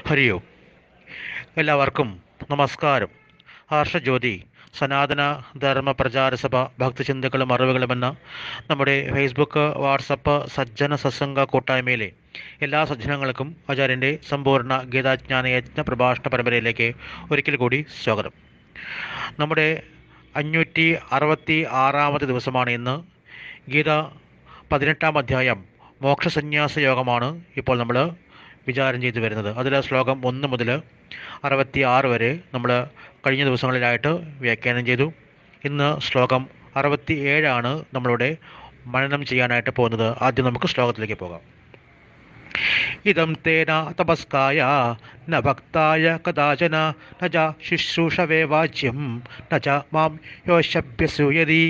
ഹരി ഓം എല്ലാവർക്കും നമസ്കാരം ഹർഷജ്യോതി സനാതന ധർമ്മ പ്രചാര സഭ ഭക്തചിന്തകളും അറിവുകളും എന്ന നമ്മുടെ ഫേസ്ബുക്ക് വാട്സപ്പ് സജ്ജന സത്സംഗ കൂട്ടായ്മയിലെ എല്ലാ സജ്ജനങ്ങൾക്കും ആചാര്യൻ്റെ സമ്പൂർണ്ണ ഗീതാജ്ഞാന യജ്ഞ പ്രഭാഷണ പരമ്പരയിലേക്ക് ഒരിക്കൽ കൂടി സ്വാഗതം നമ്മുടെ അഞ്ഞൂറ്റി അറുപത്തി ആറാമത്തെ ദിവസമാണ് ഇന്ന് ഗീത പതിനെട്ടാം അധ്യായം മോക്ഷസന്യാസ യോഗമാണ് ഇപ്പോൾ നമ്മൾ വിചാരം ചെയ്തു വരുന്നത് അതിലെ ശ്ലോകം ഒന്ന് മുതൽ അറുപത്തി ആറ് വരെ നമ്മൾ കഴിഞ്ഞ ദിവസങ്ങളിലായിട്ട് വ്യാഖ്യാനം ചെയ്തു ഇന്ന് ശ്ലോകം അറുപത്തി ഏഴാണ് നമ്മളിവിടെ മനനം ചെയ്യാനായിട്ട് പോകുന്നത് ആദ്യം നമുക്ക് ശ്ലോകത്തിലേക്ക് പോകാം ഇതം തേന തപസ്കായ ന ഭക്തായ കഥാചന ന ച ശുശ്രൂഷവേ വാച്യം ന ച മാം യോശഭ്യസൂയതി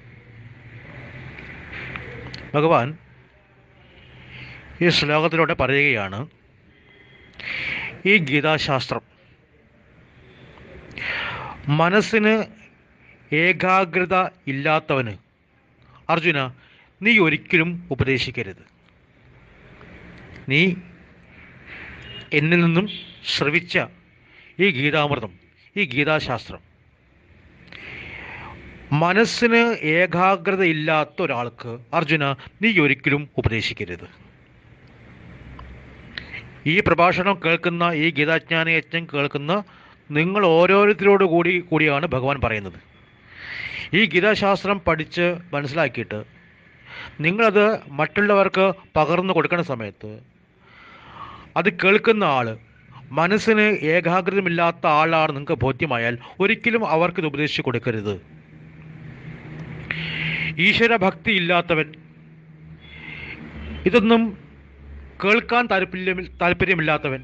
ഭഗവാൻ ഈ ശ്ലോകത്തിലൂടെ പറയുകയാണ് ഈ ഗീതാശാസ്ത്രം മനസ്സിന് ഏകാഗ്രത ഇല്ലാത്തവന് അർജുന നീ ഒരിക്കലും ഉപദേശിക്കരുത് നീ എന്നിൽ നിന്നും ശ്രവിച്ച ഈ ഗീതാമൃതം ഈ ഗീതാശാസ്ത്രം മനസ്സിന് ഏകാഗ്രത ഇല്ലാത്ത ഒരാൾക്ക് അർജുന നീ ഒരിക്കലും ഉപദേശിക്കരുത് ഈ പ്രഭാഷണം കേൾക്കുന്ന ഈ ഗീതാജ്ഞാന യജ്ഞം കേൾക്കുന്ന നിങ്ങൾ ഓരോരുത്തരോട് കൂടി കൂടിയാണ് ഭഗവാൻ പറയുന്നത് ഈ ഗീതാശാസ്ത്രം പഠിച്ച് മനസ്സിലാക്കിയിട്ട് നിങ്ങളത് മറ്റുള്ളവർക്ക് പകർന്നു കൊടുക്കുന്ന സമയത്ത് അത് കേൾക്കുന്ന ആൾ മനസ്സിന് ഏകാഗ്രതമില്ലാത്ത ആളാണ് നിങ്ങൾക്ക് ബോധ്യമായാൽ ഒരിക്കലും അവർക്കിത് ഉപദേശിച്ചു കൊടുക്കരുത് ഈശ്വര ഭക്തി ഇല്ലാത്തവൻ ഇതൊന്നും കേൾക്കാൻ താല്പര്യം താല്പര്യമില്ലാത്തവൻ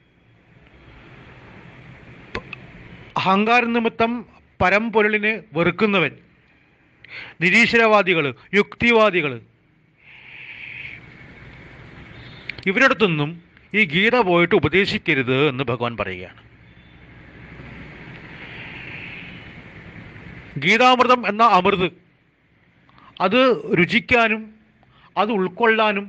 അഹങ്കാര നിമിത്തം പരമ്പൊരുളിനെ വെറുക്കുന്നവൻ നിരീശ്വരവാദികൾ യുക്തിവാദികൾ ഇവരടുത്തൊന്നും ഈ ഗീത പോയിട്ട് ഉപദേശിക്കരുത് എന്ന് ഭഗവാൻ പറയുകയാണ് ഗീതാമൃതം എന്ന അമൃത് അത് രുചിക്കാനും അത് ഉൾക്കൊള്ളാനും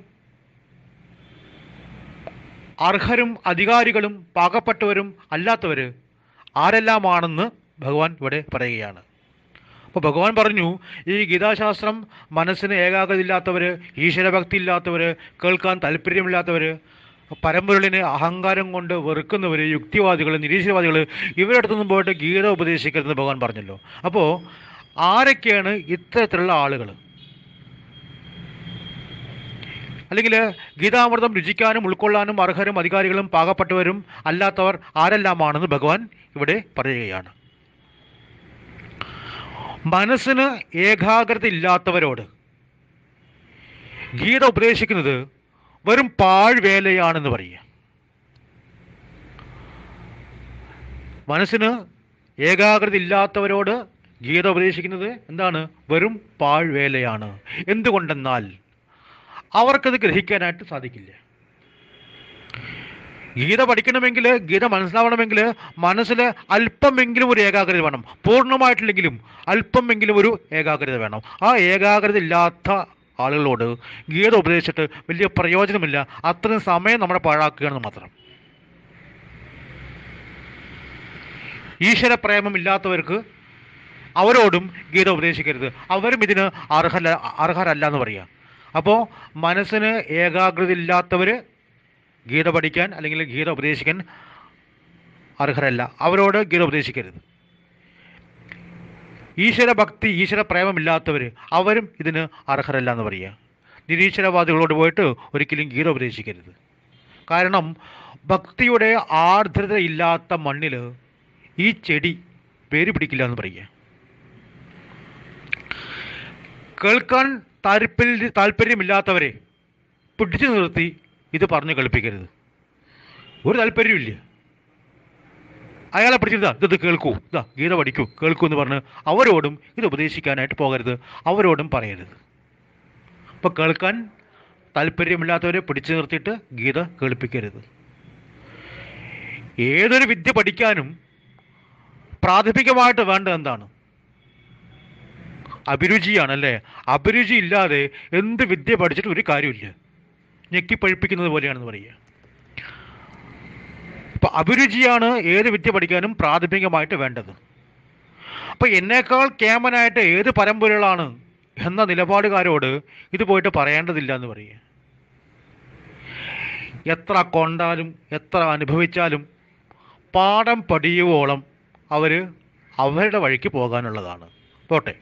അർഹരും അധികാരികളും പാകപ്പെട്ടവരും അല്ലാത്തവർ ആരെല്ലാമാണെന്ന് ഭഗവാൻ ഇവിടെ പറയുകയാണ് അപ്പോൾ ഭഗവാൻ പറഞ്ഞു ഈ ഗീതാശാസ്ത്രം മനസ്സിന് ഏകാഗ്രത ഇല്ലാത്തവർ ഈശ്വരഭക്തി ഇല്ലാത്തവർ കേൾക്കാൻ താല്പര്യമില്ലാത്തവർ പരമ്പൊരുളിനെ അഹങ്കാരം കൊണ്ട് വെറുക്കുന്നവർ യുക്തിവാദികൾ നിരീശ്വരവാദികൾ ഇവരുടെ അടുത്തൊന്നും പോയിട്ട് ഗീത ഉപദേശിക്കരുതെന്ന് ഭഗവാൻ പറഞ്ഞല്ലോ അപ്പോൾ ആരൊക്കെയാണ് ഇത്തരത്തിലുള്ള ആളുകൾ അല്ലെങ്കിൽ ഗീതാമൃതം രുചിക്കാനും ഉൾക്കൊള്ളാനും അർഹരും അധികാരികളും പാകപ്പെട്ടവരും അല്ലാത്തവർ ആരെല്ലാമാണെന്ന് ഭഗവാൻ ഇവിടെ പറയുകയാണ് മനസ്സിന് ഏകാഗ്രത ഇല്ലാത്തവരോട് ഗീത ഉപദേശിക്കുന്നത് വെറും പാഴ്വേലയാണെന്ന് പറയുക മനസ്സിന് ഏകാഗ്രത ഇല്ലാത്തവരോട് ഗീത ഉപദേശിക്കുന്നത് എന്താണ് വെറും പാഴ്വേലയാണ് എന്തുകൊണ്ടെന്നാൽ അവർക്കത് ഗ്രഹിക്കാനായിട്ട് സാധിക്കില്ല ഗീത പഠിക്കണമെങ്കിൽ ഗീത മനസ്സിലാവണമെങ്കിൽ മനസ്സിൽ അല്പമെങ്കിലും ഒരു ഏകാഗ്രത വേണം പൂർണ്ണമായിട്ടില്ലെങ്കിലും അല്പമെങ്കിലും ഒരു ഏകാഗ്രത വേണം ആ ഏകാഗ്രത ഇല്ലാത്ത ആളുകളോട് ഗീത ഉപദേശിച്ചിട്ട് വലിയ പ്രയോജനമില്ല അത്രയും സമയം നമ്മുടെ പാഴാക്കുകയാണെന്ന് മാത്രം ഈശ്വര പ്രേമം ഇല്ലാത്തവർക്ക് അവരോടും ഗീത ഉപദേശിക്കരുത് അവരും ഇതിന് അർഹല അർഹരല്ല എന്ന് പറയാം അപ്പോൾ മനസ്സിന് ഏകാഗ്രത ഇല്ലാത്തവർ ഗീത പഠിക്കാൻ അല്ലെങ്കിൽ ഗീത ഉപദേശിക്കാൻ അർഹരല്ല അവരോട് ഗീത ഉപദേശിക്കരുത് ഈശ്വര ഭക്തി ഈശ്വര പ്രേമമില്ലാത്തവർ അവരും ഇതിന് അർഹരല്ല എന്ന് പറയുക നിരീശ്വരവാദികളോട് പോയിട്ട് ഒരിക്കലും ഗീത ഉപദേശിക്കരുത് കാരണം ഭക്തിയുടെ ആർദ്രത ഇല്ലാത്ത മണ്ണിൽ ഈ ചെടി പേര് പിടിക്കില്ല എന്ന് പറയുക കേൾക്കാൻ താല്പര്യ താല്പര്യമില്ലാത്തവരെ പിടിച്ചു നിർത്തി ഇത് പറഞ്ഞു കളിപ്പിക്കരുത് ഒരു താല്പര്യമില്ല അയാളെ പിടിച്ചിരുതാ ഇത് കേൾക്കൂ ഇതാ ഗീത പഠിക്കൂ കേൾക്കൂ എന്ന് പറഞ്ഞ് അവരോടും ഇത് ഉപദേശിക്കാനായിട്ട് പോകരുത് അവരോടും പറയരുത് അപ്പോൾ കേൾക്കാൻ താല്പര്യമില്ലാത്തവരെ പിടിച്ചു നിർത്തിയിട്ട് ഗീത കേൾപ്പിക്കരുത് ഏതൊരു വിദ്യ പഠിക്കാനും പ്രാഥമികമായിട്ട് വേണ്ടത് എന്താണ് അഭിരുചിയാണ് അല്ലേ അഭിരുചി ഇല്ലാതെ എന്ത് വിദ്യ പഠിച്ചിട്ട് ഒരു കാര്യമില്ല ഞെക്കി പഴിപ്പിക്കുന്നത് പോലെയാണെന്ന് പറയുക അപ്പോൾ അഭിരുചിയാണ് ഏത് വിദ്യ പഠിക്കാനും പ്രാഥമികമായിട്ട് വേണ്ടത് അപ്പോൾ എന്നേക്കാൾ കേമനായിട്ട് ഏത് പരമ്പരകളാണ് എന്ന നിലപാടുകാരോട് ഇത് പോയിട്ട് പറയേണ്ടതില്ല എന്ന് പറയുക എത്ര കൊണ്ടാലും എത്ര അനുഭവിച്ചാലും പാഠം പഠിയുവോളം അവർ അവരുടെ വഴിക്ക് പോകാനുള്ളതാണ് പോട്ടെ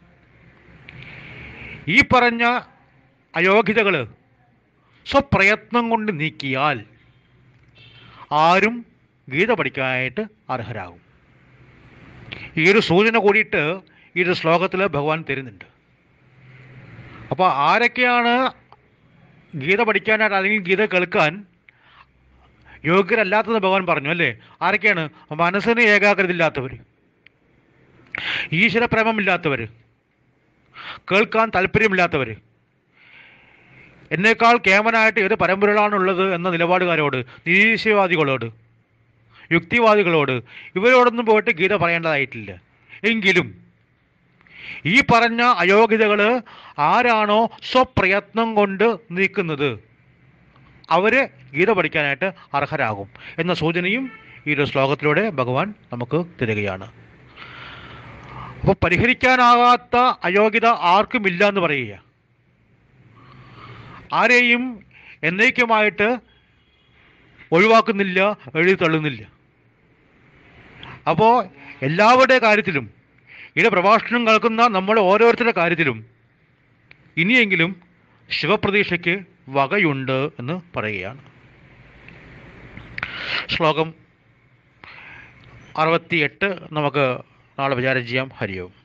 ഈ പറഞ്ഞ അയോഗ്യതകൾ സ്വപ്രയത്നം കൊണ്ട് നീക്കിയാൽ ആരും ഗീത പഠിക്കാനായിട്ട് അർഹരാകും ഈ ഒരു സൂചന കൂടിയിട്ട് ഈ ഒരു ശ്ലോകത്തിൽ ഭഗവാൻ തരുന്നുണ്ട് അപ്പോൾ ആരൊക്കെയാണ് ഗീത പഠിക്കാനായിട്ട് അല്ലെങ്കിൽ ഗീത കേൾക്കാൻ യോഗ്യരല്ലാത്തത് ഭഗവാൻ പറഞ്ഞു അല്ലേ ആരൊക്കെയാണ് മനസ്സിന് ഏകാഗ്രത ഇല്ലാത്തവർ ഈശ്വരപ്രേമമില്ലാത്തവർ കേൾക്കാൻ താല്പര്യമില്ലാത്തവർ എന്നേക്കാൾ കേമനായിട്ട് ഏത് പരമ്പരകളാണുള്ളത് എന്ന നിലപാടുകാരോട് നിരീശ്വരവാദികളോട് യുക്തിവാദികളോട് ഇവരോടൊന്നും പോയിട്ട് ഗീത പറയേണ്ടതായിട്ടില്ല എങ്കിലും ഈ പറഞ്ഞ അയോഗ്യതകൾ ആരാണോ സ്വപ്രയത്നം കൊണ്ട് നീക്കുന്നത് അവര് ഗീത പഠിക്കാനായിട്ട് അർഹരാകും എന്ന സൂചനയും ഈ ഒരു ശ്ലോകത്തിലൂടെ ഭഗവാൻ നമുക്ക് തരികയാണ് അപ്പോൾ പരിഹരിക്കാനാകാത്ത അയോഗ്യത ആർക്കുമില്ല എന്ന് പറയുക ആരെയും എന്നേക്കുമായിട്ട് ഒഴിവാക്കുന്നില്ല എഴുതി തള്ളുന്നില്ല അപ്പോൾ എല്ലാവരുടെ കാര്യത്തിലും ഇവിടെ പ്രഭാഷണം കേൾക്കുന്ന നമ്മൾ ഓരോരുത്തരുടെ കാര്യത്തിലും ഇനിയെങ്കിലും ശിവപ്രതീക്ഷയ്ക്ക് വകയുണ്ട് എന്ന് പറയുകയാണ് ശ്ലോകം അറുപത്തിയെട്ട് നമുക്ക് നാളെ വിചാരം ചെയ്യാം ഹരിയോം